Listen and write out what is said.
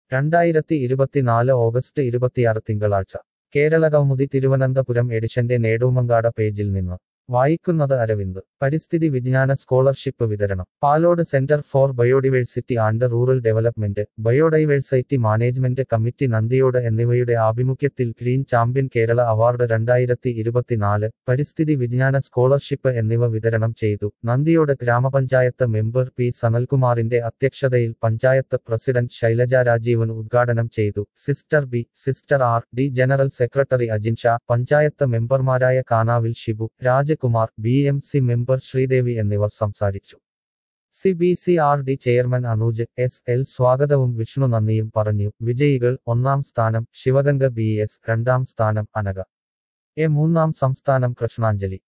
രണ്ടായിരത്തി ഇരുപത്തിനാല് ഓഗസ്റ്റ് ഇരുപത്തിയാറ് തിങ്കളാഴ്ച കേരള കൗമുദി തിരുവനന്തപുരം എഡിഷന്റെ നേടൂമങ്കാട പേജിൽ നിന്ന് വായിക്കുന്നത് അരവിന്ദ് പരിസ്ഥിതി വിജ്ഞാന സ്കോളർഷിപ്പ് വിതരണം Palode centre for biodiversity and rural development biodiversity management committee Nandiyode എന്നിവയുടെ ആഭിമുഖ്യത്തിൽ ഗ്രീൻ ചാമ്പ്യൻ കേരള അവാർഡ് രണ്ടായിരത്തി ഇരുപത്തിനാല് പരിസ്ഥിതി വിജ്ഞാന സ്കോളർഷിപ്പ് എന്നിവ വിതരണം ചെയ്തു നന്ദിയോട് ഗ്രാമപഞ്ചായത്ത് മെമ്പർ പി സനൽകുമാറിന്റെ അധ്യക്ഷതയിൽ പഞ്ചായത്ത് പ്രസിഡന്റ് ശൈലജ രാജീവൻ ഉദ്ഘാടനം ചെയ്തു സിസ്റ്റർ ബി സിസ്റ്റർ R D general secretary Ajin Sha panchayat മെമ്പർമാരായ Kanavil Shibu Rajakumar B M C member Sreedevi എന്നിവർ സംസാരിച്ചു C B C R D chairman Anuj S L സ്വാഗതവും വിഷ്ണു നന്ദിയും പറഞ്ഞു വിജയികൾ ഒന്നാം സ്ഥാനം ശിവഗംഗ ബി എസ് രണ്ടാം സ്ഥാനം അനക എ മൂന്നാം സംസ്ഥാനം കൃഷ്ണാഞ്ജലി